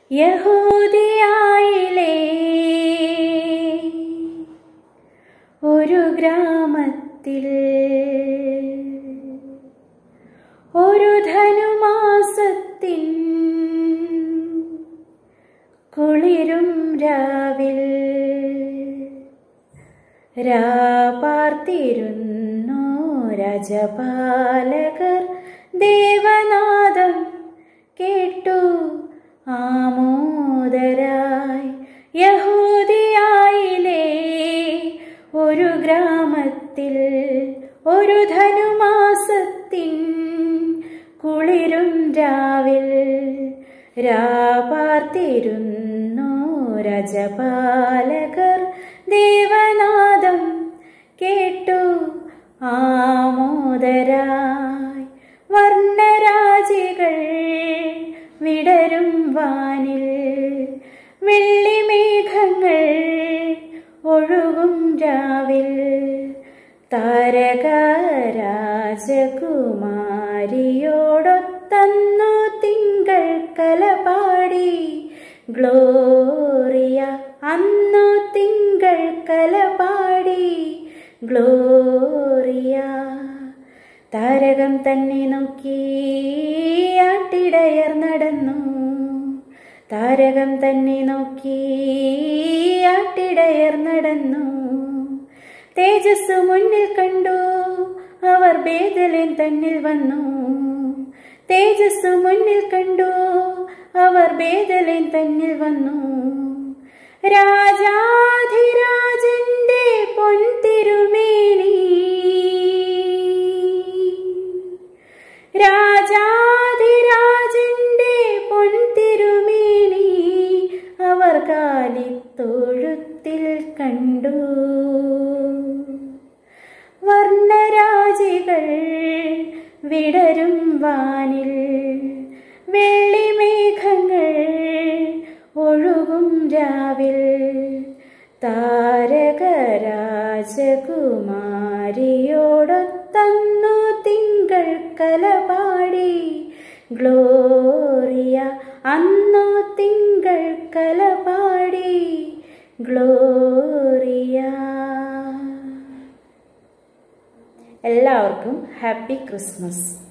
യഹൂദിയായിലെ ഒരു ഗ്രാമത്തിൽ ഒരു ധനുമാസത്തിൻ കുളിരും രാവിൽ രാപാർത്തിരുന്നു രജപാലകർ ദേവനാദം കേട്ടു ആമോദരായി യഹൂദിയായിലെ ഒരു ഗ്രാമത്തിൽ ഒരു ധനുമാസത്തിൻ കുളിരും രാവിൽ രാപാർത്തിരുന്നു രജപാലകർ ദേവനാദം കേട്ടു ആമോദരായി വർണ്ണരാജികൾ വിടരും വാനിൽ വെള്ളിമേഘങ്ങൾ ഒഴുകും രാവിൽ താരക രാജകുമാരിയോടൊത്തന്നു തിങ്കൾ കലപാടി ഗ്ലോറിയ അന്നു തിങ്കൾ കലപാടി ഗ്ലോറിയ താരകം തന്നെ നോക്കി ആട്ടിടയർ നടന്നു താരകം തന്നെ നോക്കി ആട്ടിടയർ നടന്നു തേജസ് മുന്നിൽ കണ്ടു അവർ ബേദലൻ തന്നിൽ വന്നു തേജസ് മുന്നിൽ കണ്ടു അവർ ബേദലൻ തന്നിൽ വന്നു രാജാധിരാജന്റെ പൊൻതിരുമേനി രാജാധിരാജന്റെ പൊൻതിരുമേനി അവർ കാലിത്തൊഴുത്തിൽ കണ്ടു വർണ്ണരാജികൾ വിടരും വാനിൽ വെള്ളിമേഘങ്ങൾ ഒഴുകും രാവിൽ താരകരാജകുമാരിയോടൊത്തന്നു തിങ്കൾ കലപാടി ഗ്ലോറിയ അന്നു തിങ്കൾ കലപാടി ഗ്ലോറിയ എല്ലാവർക്കും ഹാപ്പി ക്രിസ്മസ്